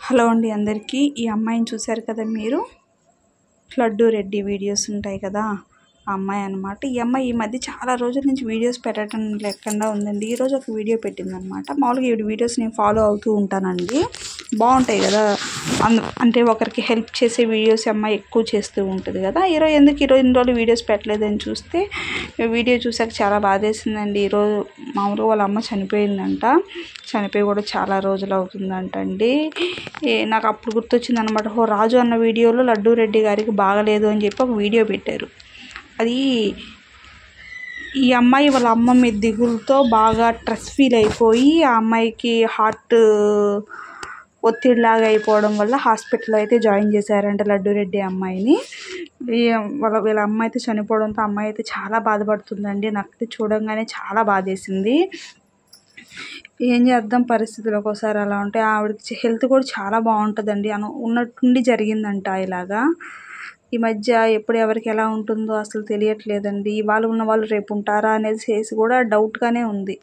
hello అండి అందరికీ ఈ అమ్మాయిని చూశారు కదా మీరు లడ్డు రెడ్డి వీడియోస్ ఉంటాయి కదా ఆ అమ్మాయి అనమాట ఈ అమ్మాయి ఈ మధ్య చాలా రోజుల నుంచి వీడియోస్ పెట్టడం లేకుండా ఉందండి ఈరోజు ఒక వీడియో పెట్టిందనమాట మామూలుగా ఈ వీడియోస్ నేను ఫాలో అవుతూ ఉంటానండి బాగుంటాయి కదా అందు అంటే ఒకరికి హెల్ప్ చేసే వీడియోస్ ఈ అమ్మాయి ఎక్కువ చేస్తూ ఉంటుంది కదా ఈరోజు ఎందుకు ఈరోజు ఇన్ని రోజులు వీడియోస్ పెట్టలేదని చూస్తే ఈ వీడియో చూసాక చాలా బాధేసిందండి ఈరోజు మామూలుగా వాళ్ళ అమ్మ చనిపోయిందంట చనిపోయి కూడా చాలా రోజులు అవుతుందంట అండి ఏ నాకు అప్పుడు గుర్తొచ్చింది అనమాట ఓ రాజు అన్న వీడియోలో లడ్డూ రెడ్డి గారికి బాగలేదు అని చెప్పి ఒక వీడియో పెట్టారు అది ఈ అమ్మాయి వాళ్ళ అమ్మ మీద దిగులతో బాగా స్ట్రెస్ ఫీల్ అయిపోయి ఆ అమ్మాయికి హార్ట్ ఒత్తిడిలాగా అయిపోవడం వల్ల హాస్పిటల్లో అయితే జాయిన్ చేశారంట లడ్డు రెడ్డి అమ్మాయిని ఈ వాళ్ళ వీళ్ళ అమ్మాయి అయితే చనిపోవడంతో అమ్మాయి అయితే చాలా బాధపడుతుందండి నాకైతే చూడంగానే చాలా బాధేసింది ఏం చేద్దాం పరిస్థితులు ఒక్కోసారి అలా ఉంటాయి ఆవిడకి హెల్త్ కూడా చాలా బాగుంటుందండి అను ఉన్నట్టుండి జరిగిందంట ఇలాగా ఈ మధ్య ఎప్పుడు ఎవరికి ఎలా ఉంటుందో అసలు తెలియట్లేదండి వాళ్ళు ఉన్న వాళ్ళు రేపు ఉంటారా అనేది చేసి కూడా డౌట్గానే ఉంది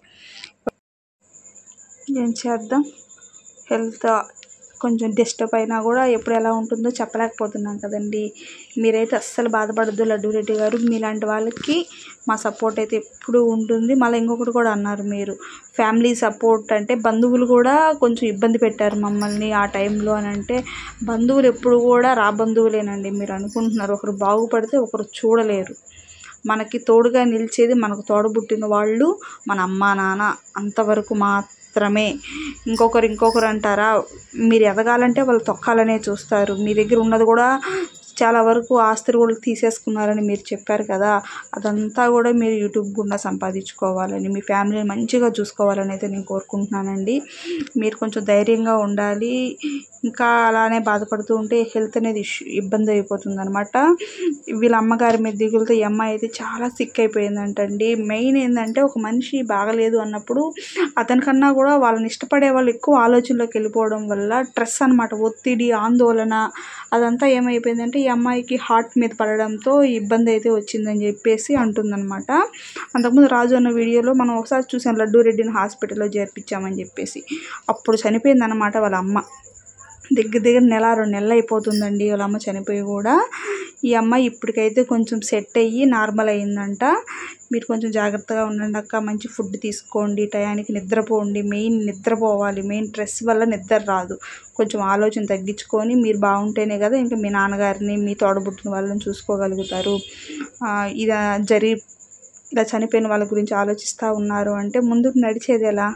ఏం చేద్దాం హెల్త్ కొంచెం డిస్టర్బ్ అయినా కూడా ఎప్పుడు ఎలా ఉంటుందో చెప్పలేకపోతున్నాం కదండి మీరైతే అస్సలు బాధపడద్దు లడ్డు రెడ్డి గారు మీలాంటి వాళ్ళకి మా సపోర్ట్ అయితే ఎప్పుడు ఉంటుంది మళ్ళీ ఇంకొకటి కూడా అన్నారు మీరు ఫ్యామిలీ సపోర్ట్ అంటే బంధువులు కూడా కొంచెం ఇబ్బంది పెట్టారు మమ్మల్ని ఆ టైంలో అని అంటే బంధువులు ఎప్పుడు కూడా రా బంధువులేనండి మీరు అనుకుంటున్నారు ఒకరు బాగుపడితే ఒకరు చూడలేరు మనకి తోడుగా నిలిచేది మనకు తోడబుట్టిన వాళ్ళు మన అమ్మా నాన్న అంతవరకు మాత్రమే ఇంకొకరు ఇంకొకరు అంటారా మీరు ఎదగాలంటే వాళ్ళు తొక్కాలనే చూస్తారు మీ దగ్గర ఉన్నది కూడా చాలా వరకు ఆస్తులు కూడా తీసేసుకున్నారని మీరు చెప్పారు కదా అదంతా కూడా మీరు యూట్యూబ్ గుండా సంపాదించుకోవాలని మీ ఫ్యామిలీని మంచిగా చూసుకోవాలని అయితే నేను కోరుకుంటున్నానండి మీరు కొంచెం ధైర్యంగా ఉండాలి ఇంకా అలానే బాధపడుతూ ఉంటే హెల్త్ అనేది ఇష్యూ ఇబ్బంది అయిపోతుంది అనమాట వీళ్ళ అమ్మగారి మీద దిగులతో ఈ అమ్మాయి అయితే చాలా సిక్ అయిపోయిందంటండి మెయిన్ ఏంటంటే ఒక మనిషి బాగలేదు అన్నప్పుడు అతనికన్నా కూడా వాళ్ళని ఇష్టపడే వాళ్ళు ఎక్కువ ఆలోచనలోకి వెళ్ళిపోవడం వల్ల స్ట్రెస్ అనమాట ఒత్తిడి ఆందోళన అదంతా ఏమైపోయిందంటే ఈ అమ్మాయికి హార్ట్ మీద పడడంతో ఇబ్బంది అయితే వచ్చిందని చెప్పేసి అంటుందన్నమాట అంతకుముందు రాజు అన్న వీడియోలో మనం ఒకసారి చూసాం లడ్డూ రెడ్డిని హాస్పిటల్లో చేర్పించామని చెప్పేసి అప్పుడు చనిపోయిందన్నమాట వాళ్ళ అమ్మ దగ్గర దగ్గర నెల రెండు నెలలు అయిపోతుందండి వాళ్ళ అమ్మ చనిపోయి కూడా ఈ అమ్మాయి ఇప్పటికైతే కొంచెం సెట్ అయ్యి నార్మల్ అయ్యిందంట మీరు కొంచెం జాగ్రత్తగా ఉండండి అక్క మంచి ఫుడ్ తీసుకోండి టయానికి నిద్రపోండి మెయిన్ నిద్రపోవాలి మెయిన్ స్ట్రెస్ వల్ల నిద్ర రాదు కొంచెం ఆలోచన తగ్గించుకొని మీరు బాగుంటేనే కదా ఇంకా మీ నాన్నగారిని మీ తోడబుట్టిన వాళ్ళని చూసుకోగలుగుతారు ఇలా జరి ఇలా చనిపోయిన వాళ్ళ గురించి ఆలోచిస్తూ ఉన్నారు అంటే ముందుకు నడిచేది ఎలా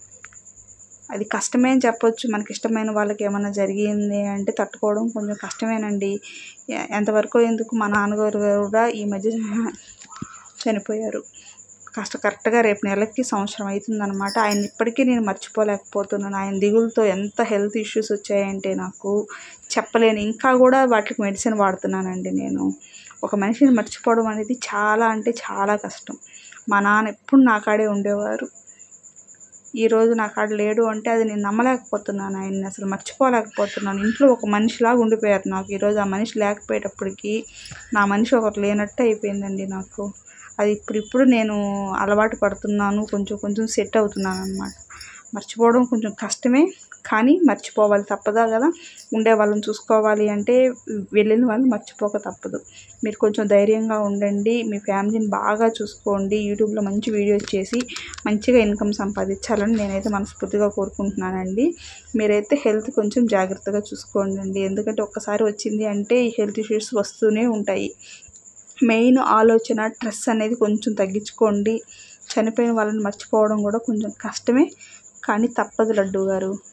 అది కష్టమే అని చెప్పొచ్చు మనకి ఇష్టమైన వాళ్ళకి ఏమైనా జరిగింది అంటే తట్టుకోవడం కొంచెం కష్టమేనండి ఎంతవరకు ఎందుకు మా నాన్నగారు కూడా ఈ మధ్య చనిపోయారు కాస్త కరెక్ట్గా రేపు నెలకి సంవత్సరం అవుతుందన్నమాట ఆయన ఇప్పటికీ నేను మర్చిపోలేకపోతున్నాను ఆయన దిగులతో ఎంత హెల్త్ ఇష్యూస్ వచ్చాయంటే నాకు చెప్పలేను ఇంకా కూడా వాటికి మెడిసిన్ వాడుతున్నానండి నేను ఒక మనిషిని మర్చిపోవడం అనేది చాలా అంటే చాలా కష్టం మా నాన్న ఎప్పుడు నా కాడే ఉండేవారు ఈరోజు నా కాడ లేడు అంటే అది నేను నమ్మలేకపోతున్నాను ఆయన్ని అసలు మర్చిపోలేకపోతున్నాను ఇంట్లో ఒక మనిషిలాగా ఉండిపోయారు నాకు ఈరోజు ఆ మనిషి లేకపోయేటప్పటికి నా మనిషి ఒకటి లేనట్టు అయిపోయిందండి నాకు అది ఇప్పుడు ఇప్పుడు నేను అలవాటు పడుతున్నాను కొంచెం కొంచెం సెట్ అవుతున్నాను అనమాట మర్చిపోవడం కొంచెం కష్టమే కానీ మర్చిపోవాలి తప్పదా కదా ఉండే వాళ్ళని చూసుకోవాలి అంటే వెళ్ళిన వాళ్ళు మర్చిపోక తప్పదు మీరు కొంచెం ధైర్యంగా ఉండండి మీ ఫ్యామిలీని బాగా చూసుకోండి యూట్యూబ్లో మంచి వీడియోస్ చేసి మంచిగా ఇన్కమ్ సంపాదించాలని నేనైతే మనస్ఫూర్తిగా కోరుకుంటున్నానండి మీరైతే హెల్త్ కొంచెం జాగ్రత్తగా చూసుకోండి ఎందుకంటే ఒక్కసారి వచ్చింది అంటే ఈ హెల్త్ ఇష్యూస్ వస్తూనే ఉంటాయి మెయిన్ ఆలోచన స్ట్రెస్ అనేది కొంచెం తగ్గించుకోండి చనిపోయిన వాళ్ళని మర్చిపోవడం కూడా కొంచెం కష్టమే కానీ తప్పదు లడ్డు గారు